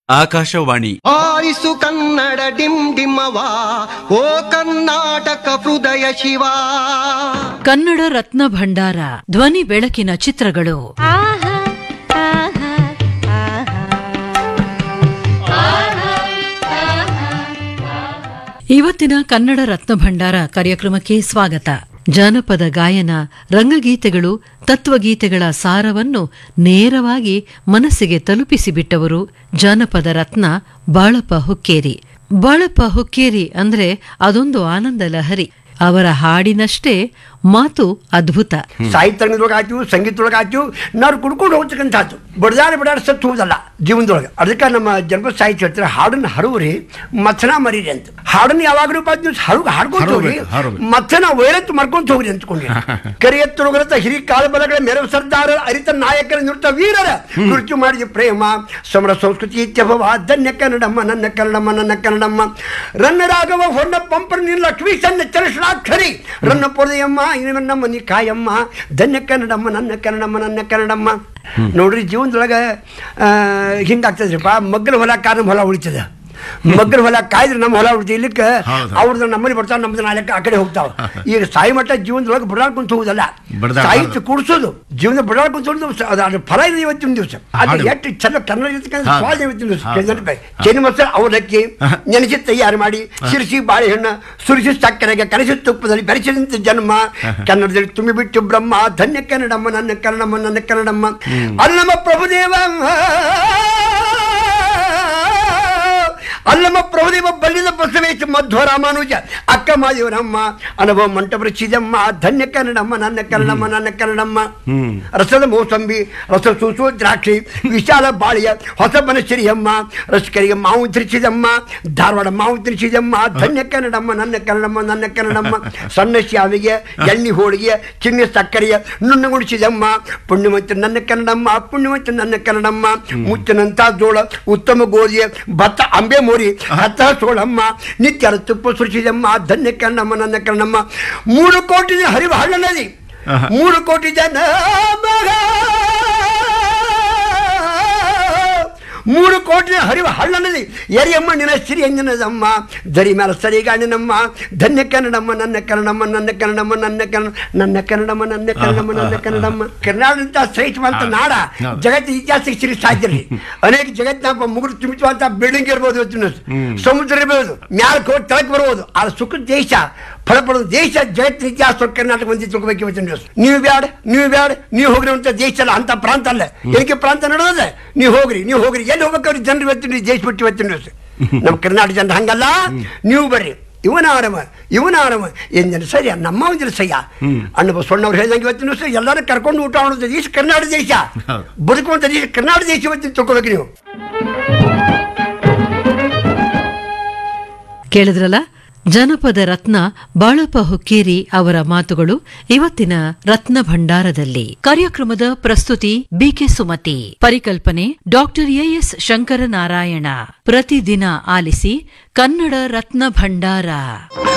ಆಕಾಶವಾಣಿ ಆರಿಸು ಕನ್ನಡ ಡಿಮ್ ಡಿಮ್ಮವ ಓ ಕರ್ನಾಟಕ ಹೃದಯ ಶಿವ ಕನ್ನಡ ರತ್ನ ಭಂಡಾರ ಧ್ವನಿ ಬೆಳಕಿನ ಚಿತ್ರಗಳು ಆಹಾ ಆಹಾ ಇವತ್ತಿನ ಕನ್ನಡ ರತ್ನ ಭಂಡಾರ ಕಾರ್ಯಕ್ರಮಕ್ಕೆ ಸ್ವಾಗತ ಜಾನಪದ ಗಾಯನ ರಂಗಗೀತೆಗಳು ತತ್ವಗೀತೆಗಳ ಸಾರವನ್ನು ನೇರವಾಗಿ ಮನಸ್ಸಿಗೆ ತಲುಪಿಸಿಬಿಟ್ಟವರು ಜಾನಪದ ರತ್ನ ಬಾಳಪ್ಪ ಹುಕ್ಕೇರಿ ಬಾಳಪ್ಪ ಹುಕ್ಕೇರಿ ಅಂದ್ರೆ ಅದೊಂದು ಆನಂದ ಲಹರಿ ಅವರ ಹಾಡಿನಷ್ಟೇ ಮಾತು ಅದ್ಭುತ ಸಾಹಿತ್ಯ ರಂಗದೊಳಗೆ ಆಯ್ತು ಸಂಗೀತದೊಳಗೆ ಆಯ್ತು ನಾವು ಕುಡ್ಕೊಂಡು ಹೋಗ್ತಕ್ಕಂಥದ್ದು ಬಡ್ದಾಡಿ ಬಡಾಡಿ ಸತ್ತು ಹೋದಲ್ಲ ಜೀವನದೊಳಗೆ ಅದಕ್ಕೆ ನಮ್ಮ ಜನಪದ ಸಾಹಿತ್ಯ ಹೇಳ್ತಾರೆ ಹಾಡನ್ನ ಹರುವ್ರಿ ಮಥನ ಮರೀರಿ ಅಂತ ಹಾಡನ್ನ ಯಾವಾಗಲೂ ಬಾದ್ ಹರು ಹಾಡ್ಕೊಂತ ಹೋಗ್ರಿ ಮಥನ ವೈರತ್ತು ಮಾಡ್ಕೊಂತ ಹೋಗ್ರಿ ಅಂದ್ಕೊಂಡ್ರಿ ಕರಿಯತ್ತೊಳಗರತ ಹಿರಿ ಕಾಲಬಲಗಳ ಮೆರವ ಸರ್ದಾರ ಅರಿತ ನಾಯಕರ ನುರಿತ ವೀರರ ಮೃತ್ಯು ಮಾಡಿದ ಪ್ರೇಮ ಸಮರ ಸಂಸ್ಕೃತಿ ಇತ್ಯಭವ ಧನ್ಯ ಕನ್ನಡಮ್ಮ ನನ್ನ ಕನ್ನಡಮ್ಮ ನನ್ನ ಕನ್ನಡಮ್ಮ ರನ್ನ ರಾಘವ ಹೊನ್ನ ಪಂಪರ ನಿನ್ನ ಲಕ್ಷ್ಮೀ ಸಣ್ಣ ಚರಶಾಕ್ಷರಿ ರನ್ನ ಪೊದೆಯಮ್ಮ ನಮ್ಮ ನೀ ಕಾಯಮ್ಮ ಧನ್ಯ ಕನ್ನಡಮ್ಮ ನನ್ನ ಕನ್ನಡಮ್ಮ ನನ್ನ ಕನ್ನಡಮ್ಮ ನೋಡ್ರಿ ಜೀವನದೊಳಗೆ ಹಿಂಗಾಗ್ತದ್ರಿಪ್ಪ ಮಗ್ಗಲ ಹೊಲ ಕಾರಣ ಹೊಲ ಉಳಿತದ ಮಗ್ಗಲ ಹೊಲ ಕಾಯ್ದ್ರೆ ನಮ್ಮ ಹೊಲ ಉಳಿತು ಇಲ್ಲಿಕ್ಕೆ ಅವ್ರದ್ದು ನಮ್ಮಲ್ಲಿ ಬರ್ತಾವ ನಮ್ದು ನಾಳೆ ಆ ಕಡೆ ಹೋಗ್ತಾವ ಈಗ ಸಾಯಿ ಮಟ್ಟ ಜೀವನದೊಳಗೆ ಬಡಾಡ್ಕೊಂತ ಹೋಗುದಲ್ಲ ಸಾಹಿತ್ಯ ಕೂಡಿಸೋದು ಜೀವನ ಬಡಾಡ್ಕೊಂತ ಹೋಗುದು ಅದು ಅದ್ರ ಫಲ ಇದೆ ಇವತ್ತಿನ ದಿವಸ ಅದು ಎಷ್ಟು ಚಲೋ ಕನ್ನಡ ಇರ್ತಕ್ಕಂಥ ಸ್ವಾದ ಇವತ್ತಿನ ದಿವಸ ಚೆನ್ನ ಮಸಾಲ ಅವಲಕ್ಕಿ ನೆನೆಸಿ ತಯಾರು ಮಾಡಿ ಸಿರಿಸಿ ಬಾಳೆಹಣ್ಣು ಸುರಿಸಿ ಸಕ್ಕರೆಗೆ ಕಲಸಿ ತುಪ್ಪದಲ್ಲಿ ಬೆರೆಸಿದಂತ ಜನ್ಮ ಕನ್ನಡದಲ್ಲಿ ತುಂಬಿ ಬಿಟ್ಟು ಬ್ರಹ್ಮ ಧನ್ಯ ಕನ್ನಡಮ್ಮ ನನ್ನ ಕನ್ನಡಮ್ಮ ನನ್ನ ಕನ್ನಡಮ್ಮ ಅಲ್ಲಮ್ಮ ಪ್ರಭುದೇವ ಅಲ್ಲಮ್ಮ ಪ್ರಭುದೇವ ಬಲ್ಲಿದ ಬಸವೇಶ ಮಧ್ವ ರಾಮಾನುಜ ಅಕ್ಕ ಮಾದೇವರಮ್ಮ ಅನುಭವ ಮಂಟಪ ಚಿದಮ್ಮ ಧನ್ಯ ಕನ್ನಡಮ್ಮ ನನ್ನ ಕನ್ನಡಮ್ಮ ನನ್ನ ಕನ್ನಡಮ್ಮ ರಸದ ಮೋಸಂಬಿ ರಸ ಸೂಸು ದ್ರಾಕ್ಷಿ ವಿಶಾಲ ಬಾಳಿಯ ಹೊಸ ಬನಶ್ರೀಯಮ್ಮ ರಸಕರಿಗೆ ಮಾವು ತಿರುಚಿದಮ್ಮ ಧಾರವಾಡ ಮಾವು ತಿರುಚಿದಮ್ಮ ಧನ್ಯ ಕನ್ನಡಮ್ಮ ನನ್ನ ಕನ್ನಡಮ್ಮ ನನ್ನ ಕನ್ನಡಮ್ಮ ಸಣ್ಣ ಶಾವಿಗೆ ಎಣ್ಣೆ ಹೋಳಿಗೆ ಚಿನ್ನ ಸಕ್ಕರೆಯ ನುಣ್ಣಗುಡಿಸಿದಮ್ಮ ಪುಣ್ಯವಂತ ನನ್ನ ಕನ್ನಡಮ್ಮ ಪುಣ್ಯವಂತ ನನ್ನ ಕನ್ನಡಮ್ಮ ಮುಚ್ಚಿನಂತ ಜೋಳ ಉತ್ತಮ ಗೋಧಿಯ ಭತ್ತ ಅಂಬೆ ಮೋರಿ ಹತ್ತ ಸೋಳಮ್ಮ ನಿತ್ಯರ ತುಪ್ಪ ಸುರಿಸಿದಮ್ಮ ಧನ್ಯ ಕನ್ನಡಮ್ಮ ನನ್ನ ಕನ್ನಡಮ್ಮ ಮೂರು ಕೋಟಿ ಹರಿವ ಹಳ್ಳ ನದಿ ಮೂರು ಕೋಟಿ ಜನ ಮಗ ಮೂರು ಕೋಟಿ ಹರಿವ ಹಳ್ಳ ನದಿ ಎರಿಯಮ್ಮ ನಿನ್ನ ಸಿರಿ ಎಂಜಿನದಮ್ಮ ದರಿ ಮೇಲೆ ಸರಿಗಾಣಿನಮ್ಮ ಧನ್ಯ ಕನ್ನಡಮ್ಮ ನನ್ನ ಕನ್ನಡಮ್ಮ ನನ್ನ ಕನ್ನಡಮ್ಮ ನನ್ನ ಕನ್ನಡ ನನ್ನ ಕನ್ನಡಮ್ಮ ನನ್ನ ಕನ್ನಡಮ್ಮ ನನ್ನ ಕನ್ನಡಮ್ಮ ಕರ್ನಾಟಕ ಶ್ರೇಷ್ಠವಂತ ನಾಡ ಜಗತ್ತಿನ ಇತಿಹಾಸಕ್ಕೆ ಸಿರಿ ಸಾಧ್ಯ ರೀ ಅನೇಕ ಜಗತ್ತಿನ ಮುಗುರು ತುಂಬಿಸುವಂತ ಬಿಲ್ಡಿಂಗ್ ಇರ್ಬೋದು ಇವತ್ತಿನ ಸಮುದ್ರ ಇರ್ಬೋದು ಮ್ಯಾಲ ಕೋಟ್ ತಳಕ್ ಬರ್ಬೋದು ಆ ಸುಖ ದೇಶ ಫಲಪಡೋದು ದೇಶ ಜಗತ್ತಿನ ಇತಿಹಾಸ ಕರ್ನಾಟಕ ಮಂದಿ ತಿಳ್ಕೊಬೇಕು ಇವತ್ತಿನ ದಿವಸ ನೀವು ಬ್ಯಾಡ ನೀವು ಬ್ಯಾಡ ನೀವು ಹೋಗ್ರಿ ಅಂತ ದೇಶ ಅಲ್ಲ ಅಂತ ಪ್ರಾಂತ ಅಲ್ಲ ಏನಕ್ಕೆ ಪ್ರಾಂತ ನಡೆಯೋದೆ ನೀವು ಹೋಗ್ರಿ ನೀವು ಹೋಗ್ರಿ ಎಲ್ಲಿ ಹೋಗ್ಬೇಕಾದ್ರೆ ಜನರು ಇವತ್ತಿನ ದಿವಸ ದೇಶ ಬಿಟ್ಟು ಇವತ್ತಿನ ದಿವಸ ನಮ್ಮ ಕರ್ನಾಟಕ ಜನರು ಹಂಗಲ್ಲ ನೀವು ಬರ್ರಿ ಇವನ ಆರಾಮ ಇವನ ಆರಾಮ ಏನ್ ಜನ ಸರಿ ನಮ್ಮ ಒಂದು ಸಯ್ಯ ಅಣ್ಣ ಬಸವಣ್ಣವ್ರು ಹೇಳ್ದಂಗೆ ಇವತ್ತಿನ ದಿವಸ ಎಲ್ಲರೂ ಕರ್ಕೊಂಡು ಊಟ ಮಾಡೋದು ದೇಶ ಕರ್ನಾಟಕ ದೇಶ ಬದುಕುವಂತ ದೇಶ ಕರ್ನಾಟಕ ದೇಶ ಇವತ್ತಿನ ತಿಳ್ಕೊಬೇಕು ನೀವು ಕೇಳಿದ್ರಲ್ಲ ಜನಪದ ರತ್ನ ಬಾಳಪ್ಪ ಹುಕ್ಕೇರಿ ಅವರ ಮಾತುಗಳು ಇವತ್ತಿನ ರತ್ನ ಭಂಡಾರದಲ್ಲಿ ಕಾರ್ಯಕ್ರಮದ ಪ್ರಸ್ತುತಿ ಬಿಕೆ ಸುಮತಿ ಪರಿಕಲ್ಪನೆ ಡಾಕ್ಟರ್ ಎಎಸ್ ಶಂಕರನಾರಾಯಣ ಪ್ರತಿದಿನ ಆಲಿಸಿ ಕನ್ನಡ ರತ್ನ ಭಂಡಾರ